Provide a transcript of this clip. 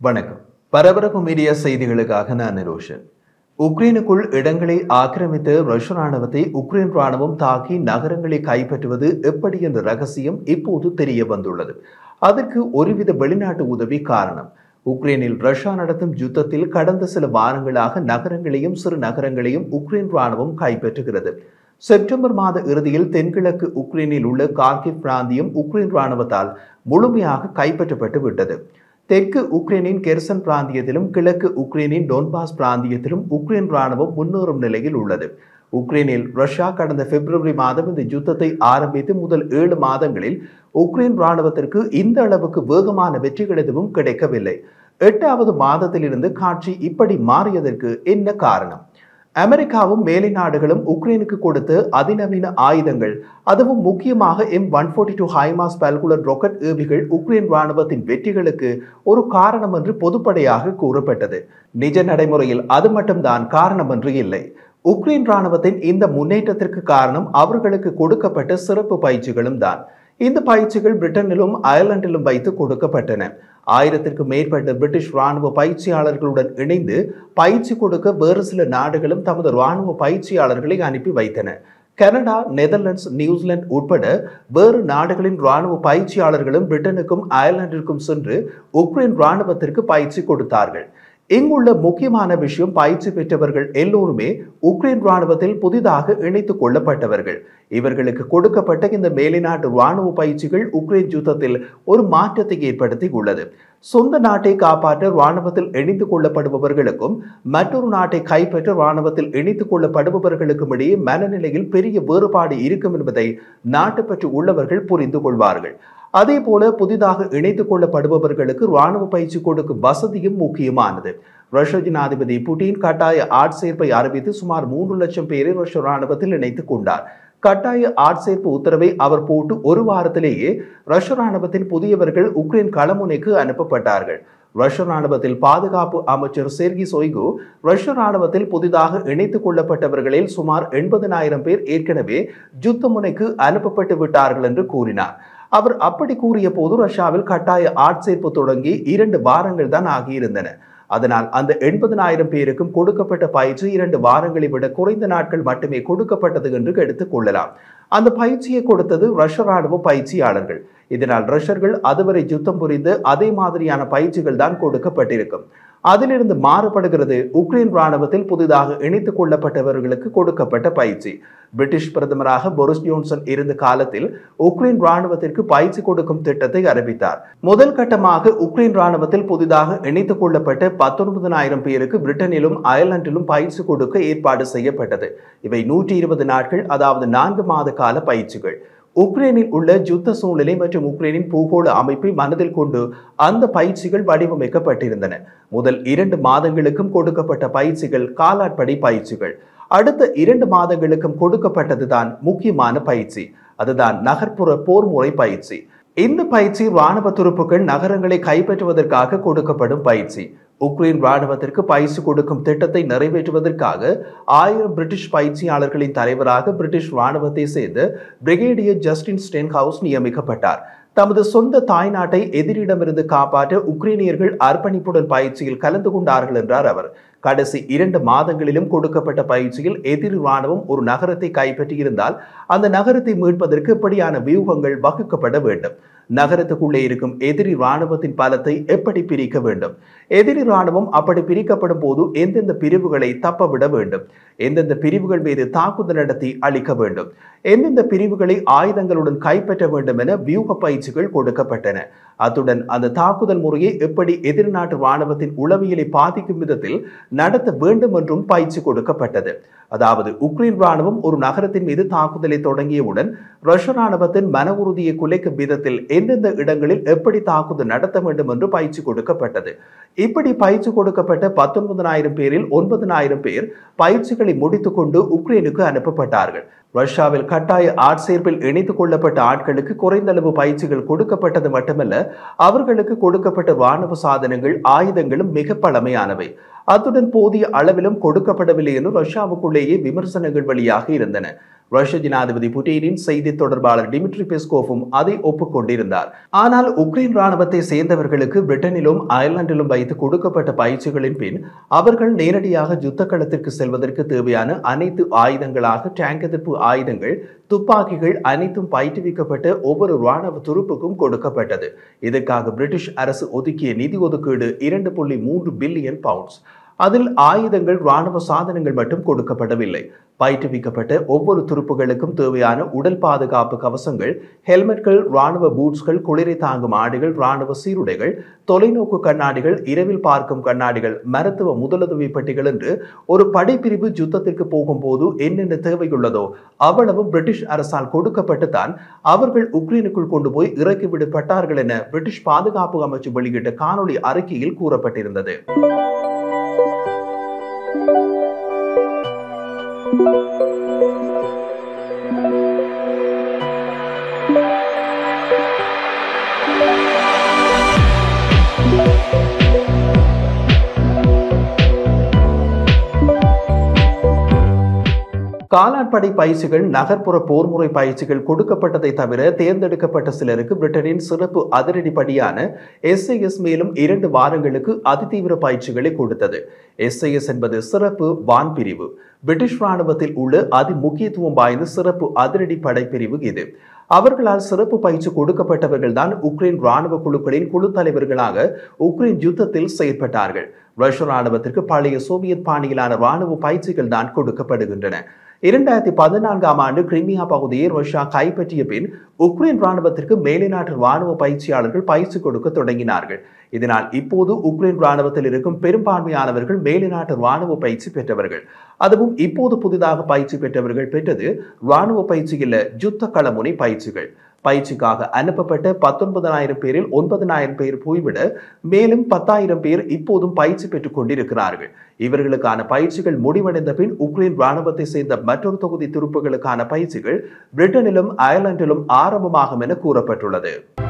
வணக்கம் பரபரப்பு மீடியா செய்திகளுக்காக நான் நிரோஷன் உக்ரைனுக்குள் இடங்களை ஆக்கிரமித்த ரஷ்ய ராணுவத்தை உக்ரைன் ராணுவம் தாக்கி நகரங்களை கைப்பற்றுவது எப்படி என்ற ரகசியம் இப்போது தெரிய வந்துள்ளது அதற்கு ஒருவித வெளிநாட்டு உதவி காரணம் உக்ரைனில் ரஷ்யா நடத்தும் யுத்தத்தில் கடந்த சில வாரங்களாக நகரங்களையும் சிறு நகரங்களையும் உக்ரைன் ராணுவம் கைப்பற்றுகிறது செப்டம்பர் மாத இறுதியில் தென்கிழக்கு உக்ரைனில் உள்ள கார்கிவ் பிராந்தியம் உக்ரைன் ராணுவத்தால் முழுமையாக கைப்பற்றப்பட்டு விட்டது தெற்கு உக்ரைனின் கெர்சன் பிராந்தியத்திலும் கிழக்கு உக்ரைனின் டொன்பாஸ் பிராந்தியத்திலும் உக்ரைன் ராணுவம் முன்னேறும் நிலையில் உள்ளது உக்ரைனில் ரஷ்யா கடந்த பிப்ரவரி மாதம் இந்த யுத்தத்தை ஆரம்பித்து முதல் ஏழு மாதங்களில் உக்ரைன் ராணுவத்திற்கு இந்த அளவுக்கு வேகமான வெற்றிகள் எதுவும் கிடைக்கவில்லை எட்டாவது மாதத்திலிருந்து காட்சி இப்படி மாறியதற்கு என்ன காரணம் அமெரிக்காவும் மேலை நாடுகளும் உக்ரைனுக்கு கொடுத்த அதிநவீன ஆயுதங்கள் அதுவும் முக்கியமாக M one forty two HIMARS பல்குலர் ராக்கெட் ஏவிகள் உக்ரைன் ராணுவத்தின் வெற்றிகளுக்கு ஒரு காரணம் என்று பொதுப்படையாக கூறப்பட்டது நிஜ நடைமுறையில் அது மட்டும்தான் காரணம் என்று இல்லை உக்ரைன் ராணுவத்தின் இந்த முன்னேற்றத்திற்கு காரணம் அவர்களுக்கு கொடுக்கப்பட்ட சிறப்பு பயிற்சிகளும் தான் இந்த பயிற்சிகள் பிரிட்டனிலும் அயர்லாந்திலும் வைத்து கொடுக்கப்பட்டன ஆயிரத்திற்கும் மேற்பட்ட பிரிட்டிஷ் ராணுவ பயிற்சியாளர்களுடன் இணைந்து பயிற்சி கொடுக்க வேறு சில நாடுகளும் தமது ராணுவ பயிற்சியாளர்களை அனுப்பி வைத்தன கனடா நெதர்லாண்ட்ஸ் நியூசிலாந்து உட்பட வேறு நாடுகளின் ராணுவ பயிற்சியாளர்களும் பிரிட்டனுக்கும் அயர்லாந்திற்கும் சென்று உக்ரைன் ராணுவத்திற்கு பயிற்சி கொடுத்தார்கள் இங்குள்ள முக்கியமான விஷயம் பயிற்சி பெற்றவர்கள் எல்லோருமே உக்ரைன் ராணுவத்தில் புதிதாக இணைத்துக் கொள்ளப்பட்டவர்கள் இவர்களுக்கு கொடுக்கப்பட்ட இந்த மேலைநாட்டு ராணுவ பயிற்சிகள் உக்ரைன் யுத்தத்தில் ஒரு மாற்றத்தை ஏற்படுத்தி உள்ளது சொந்த நாட்டை காப்பாற்ற ராணுவத்தில் இணைத்துக் கொள்ளப்படுபவர்களுக்கும் மற்றொரு நாட்டை கைப்பற்ற ராணுவத்தில் இணைத்துக் கொள்ளப்படுபவர்களுக்கும் இடையே மனநிலையில் பெரிய வேறுபாடு இருக்கும் என்பதை நாட்டுப்பற்று உள்ளவர்கள் புரிந்து கொள்வார்கள் அதே போல புதிதாக இணைத்துக் கொள்ளப்படுபவர்களுக்கு ராணுவ பயிற்சி கொடுக்கும் வசதியும் முக்கியமானது ரஷ்ய ஜனாதிபதி புட்டின் கட்டாய ஆட்சேர்ப்பை அறிவித்து சுமார் மூன்று லட்சம் பேரை ரஷ்ய ராணுவத்தில் இணைத்துக் கொண்டார் கட்டாய ஆட்சேர்ப்பு உத்தரவை அவர் போட்டு ஒரு வாரத்திலேயே ரஷ்ய ராணுவத்தின் புதியவர்கள் உக்ரைன் களமுனைக்கு அனுப்பப்பட்டார்கள் ரஷ்ய ராணுவத்தில் பாதுகாப்பு அமைச்சர் செர்கி சொய்கு ரஷ்ய ராணுவத்தில் புதிதாக இணைத்துக் கொள்ளப்பட்டவர்களில் சுமார் எண்பதனாயிரம் பேர் ஏற்கனவே யுத்த முனைக்கு அனுப்பப்பட்டு விட்டார்கள் என்று கூறினார் அவர் அப்படி கூறிய போது ரஷ்யாவில் கட்டாய ஆட்சேர்ப்பு தொடங்கி இரண்டு வாரங்கள் தான் ஆகியிருந்தன அதனால் அந்த எண்பதனாயிரம் பேருக்கும் கொடுக்கப்பட்ட பயிற்சி இரண்டு வாரங்களை விட குறைந்த நாட்கள் மட்டுமே கொடுக்கப்பட்டது என்று எடுத்துக் கொள்ளலாம் அந்த பயிற்சியை கொடுத்தது ரஷ்ய ராணுவ பயிற்சியாளர்கள் இதனால் ரஷ்யர்கள் அதுவரை யுத்தம் புரிந்து அதே மாதிரியான பயிற்சிகள் தான் கொடுக்கப்பட்டிருக்கும் அதிலிருந்து மாறுபடுகிறது உக்ரைன் ராணுவத்தில் புதிதாக இணைத்துக் கொள்ளப்பட்டவர்களுக்கு கொடுக்கப்பட்ட பயிற்சி பிரிட்டிஷ் பிரதமராக போரிஸ் ஜோன்சன் இருந்த காலத்தில் உக்ரைன் ராணுவத்திற்கு பயிற்சி கொடுக்கும் திட்டத்தை அறிவித்தார் முதல் கட்டமாக உக்ரைன் ராணுவத்தில் புதிதாக இணைத்துக் கொள்ளப்பட்ட பத்தொன்பதனாயிரம் பேருக்கு பிரிட்டனிலும் அயர்லாந்திலும் பயிற்சி கொடுக்க ஏற்பாடு செய்யப்பட்டது இவை நூற்றி இருபது நாட்கள் அதாவது நான்கு மாத கால பயிற்சிகள் உக்ரைனில் உள்ள யுத்த சூழ்நிலை மற்றும் உக்ரைனின் பூகோள அமைப்பை மனதில் கொண்டு அந்த பயிற்சிகள் வடிவமைக்கப்பட்டிருந்தன முதல் இரண்டு மாதங்களுக்கும் கொடுக்கப்பட்ட பயிற்சிகள் காலாட்படை பயிற்சிகள் அடுத்த இரண்டு மாதங்களுக்கும் கொடுக்கப்பட்டதுதான் முக்கியமான பயிற்சி அதுதான் நகர்ப்புற போர் முறை பயிற்சி இந்த பயிற்சி ராணுவ துருப்புகள் நகரங்களை கைப்பற்றுவதற்காக கொடுக்கப்படும் பயிற்சி உக்ரைன் ராணுவத்திற்கு பயிற்சி கொடுக்கும் திட்டத்தை நிறைவேற்றுவதற்காக ஆயிரம் பிரிட்டிஷ் பயிற்சியாளர்களின் தலைவராக பிரிட்டிஷ் ராணுவத்தை சேர்ந்த பிரிகேடியர் ஜஸ்டின் ஸ்டென்ஹவுஸ் நியமிக்கப்பட்டார் தமது சொந்த தாய்நாட்டை எதிரிடமிருந்து காப்பாற்ற உக்ரைனியர்கள் அர்ப்பணிப்புடன் பயிற்சியில் கலந்து கொண்டார்கள் என்றார் அவர் கடைசி இரண்டு மாதங்களிலும் கொடுக்கப்பட்ட பயிற்சியில் எதிரி ராணுவம் ஒரு நகரத்தை கைப்பற்றியிருந்தால் அந்த நகரத்தை மீட்பதற்கு இப்படியான வியூகங்கள் வகுக்கப்பட வேண்டும் நகரத்துக்குள்ளே இருக்கும் எதிரி ராணுவத்தின் பலத்தை எப்படி பிரிக்க வேண்டும் எதிரி ராணுவம் அப்படி பிரிக்கப்படும் போது எந்தெந்த பிரிவுகளை தப்பவிட வேண்டும் எந்தெந்த பிரிவுகள் மீது தாக்குதல் நடத்தி அளிக்க வேண்டும் எந்தெந்த பிரிவுகளை ஆயுதங்களுடன் கைப்பற்ற வேண்டும் என வியூக பயிற்சிகள் கொடுக்கப்பட்டன அத்துடன் அந்த தாக்குதல் முறையை எப்படி எதிர்நாட்டு ராணுவத்தின் உளவியலை பாதிக்கும் விதத்தில் நடத்த வேண்டும் என்றும் பயிற்சி கொடுக்கப்பட்டது அதாவது உக்ரைன் ராணுவம் ஒரு நகரத்தின் மீது தாக்குதலை தொடங்கியவுடன் ரஷ்ய ராணுவத்தின் மன உறுதியை குலைக்கும் விதத்தில் எந்தெந்த இடங்களில் எப்படி தாக்குதல் நடத்த வேண்டும் என்று பயிற்சி கொடுக்கப்பட்டது இப்படி பயிற்சி கொடுக்கப்பட்ட பத்தொன்பதனாயிரம் பேரில் ஒன்பதனாயிரம் பேர் பயிற்சிகளை முடித்துக்கொண்டு உக்ரைனுக்கு அனுப்பப்பட்டார்கள் ரஷ்யாவில் கட்டாய ஆட்சேர்ப்பில் இணைத்துக் கொள்ளப்பட்ட ஆட்களுக்கு குறைந்த அளவு பயிற்சிகள் கொடுக்கப்பட்டது மட்டுமல்ல அவர்களுக்கு கொடுக்கப்பட்ட ராணுவ சாதனங்கள் ஆயுதங்களும் மிக பழமையானவை அத்துடன் போதிய அளவிலும் கொடுக்கப்படவில்லை என்று ரஷ்யாவுக்குள்ளேயே விமர்சனங்கள் வழியாக இருந்தன ரஷ்ய ஜனாதிபதி புட்டினின் செய்தி தொடர்பாளர் டிமிட்ரி பெஸ்கோவும் அதை ஒப்புக்கொண்டிருந்தார் ஆனால் உக்ரைன் ராணுவத்தை சேர்ந்தவர்களுக்கு பிரிட்டனிலும் அயர்லாந்திலும் வைத்து கொடுக்கப்பட்ட பயிற்சிகளின் பின் அவர்கள் நேரடியாக யுத்த களத்திற்கு செல்வதற்கு தேவையான அனைத்து ஆயுதங்களாக டேங்க் எதிர்ப்பு ஆயுதங்கள் துப்பாக்கிகள் அனைத்தும் பயிற்றுவிக்கப்பட்ட ஒவ்வொரு ராணுவ துருப்புக்கும் கொடுக்கப்பட்டது இதற்காக பிரிட்டிஷ் அரசு ஒதுக்கிய நிதி ஒதுக்கீடு இரண்டு புள்ளி மூன்று பில்லியன் பவுண்ட்ஸ் அதில் ஆயுதங்கள் ராணுவ சாதனங்கள் மட்டும் கொடுக்கப்படவில்லை பயிற்றுவிக்கப்பட்ட ஒவ்வொரு துருப்புகளுக்கும் தேவையான உடல் பாதுகாப்பு கவசங்கள் ஹெல்மெட்கள் ராணுவ பூட்ஸ்கள் குளிரை தாங்கும் ஆடைகள் ராணுவ சீருடைகள் தொலைநோக்கு கண்ணாடிகள் இரவில் பார்க்கும் கண்ணாடிகள் மருத்துவ முதலுதவி பெட்டிகள் என்று ஒரு படைப்பிரிவு யுத்தத்திற்கு போகும்போது என்னென்ன தேவையுள்ளதோ அவ்வளவும் பிரிட்டிஷ் அரசால் கொடுக்கப்பட்டு தான் அவர்கள் உக்ரைனுக்குள் கொண்டு போய் இறக்கி விடப்பட்டார்கள் என பிரிட்டிஷ் பாதுகாப்பு அமைச்சு வெளியிட்ட காணொளி அறிக்கையில் கூறப்பட்டிருந்தது காலாட்படை பயிற்சிகள் நகர்ப்புற போர்முறை பயிற்சிகள் கொடுக்கப்பட்டதை தவிர தேர்ந்தெடுக்கப்பட்ட சிலருக்கு பிரிட்டனின் சிறப்பு அதிரடிப்படியான எஸ்ஐஎஸ் மேலும் இரண்டு வாரங்களுக்கு அதிதீவிர பயிற்சிகளை கொடுத்தது எஸ்ஐஎஸ் என்பது சிறப்பு வான் பிரிவு பிரிட்டிஷ் ராணுவத்தில் உள்ள அதி முக்கியத்துவம் வாய்ந்த சிறப்பு அதிரடி படைப்பிரிவு இது அவர்களால் சிறப்பு பயிற்சி கொடுக்கப்பட்டவர்கள் தான் உக்ரைன் ராணுவ குழுக்களின் குழு தலைவர்களாக உக்ரைன் யுத்தத்தில் செயற்பட்டார்கள் ரஷ்ய ராணுவத்திற்கு பழைய சோவியத் பாணியிலான ராணுவ பயிற்சிகள் தான் கொடுக்கப்படுகின்றன இரண்டாயிரத்தி பதினான்காம் ஆண்டு கிரிமியா பகுதியை ரஷ்யா கைப்பற்றிய பின் உக்ரைன் ராணுவத்திற்கு மேலை நாட்டு ராணுவ பயிற்சியாளர்கள் பயிற்சி கொடுக்க தொடங்கினார்கள் இதனால் இப்போது உக்ரைன் ராணுவத்தில் இருக்கும் பெரும்பான்மையானவர்கள் மேலை நாட்டு ராணுவ பயிற்சி பெற்றவர்கள் அதுவும் இப்போது புதிதாக பயிற்சி பெற்றவர்கள் பெற்றது ராணுவ பயிற்சி இல்ல யுத்த களமுனை பயிற்சிகள் பயிற்சிக்காக அனுப்பப்பட்ட பத்தொன்பதாயிரம் பேரில் ஒன்பதனாயிரம் பேர் போய்விட மேலும் பத்தாயிரம் பேர் இப்போதும் பயிற்சி பெற்றுக் கொண்டிருக்கிறார்கள் இவர்களுக்கான பயிற்சிகள் முடிவடைந்த பின் உக்ரைன் ராணுவத்தை சேர்ந்த மற்றொரு தொகுதி துருப்புகளுக்கான பயிற்சிகள் பிரிட்டனிலும் அயர்லாந்திலும் ஆரம்பமாகும் என கூறப்பட்டுள்ளது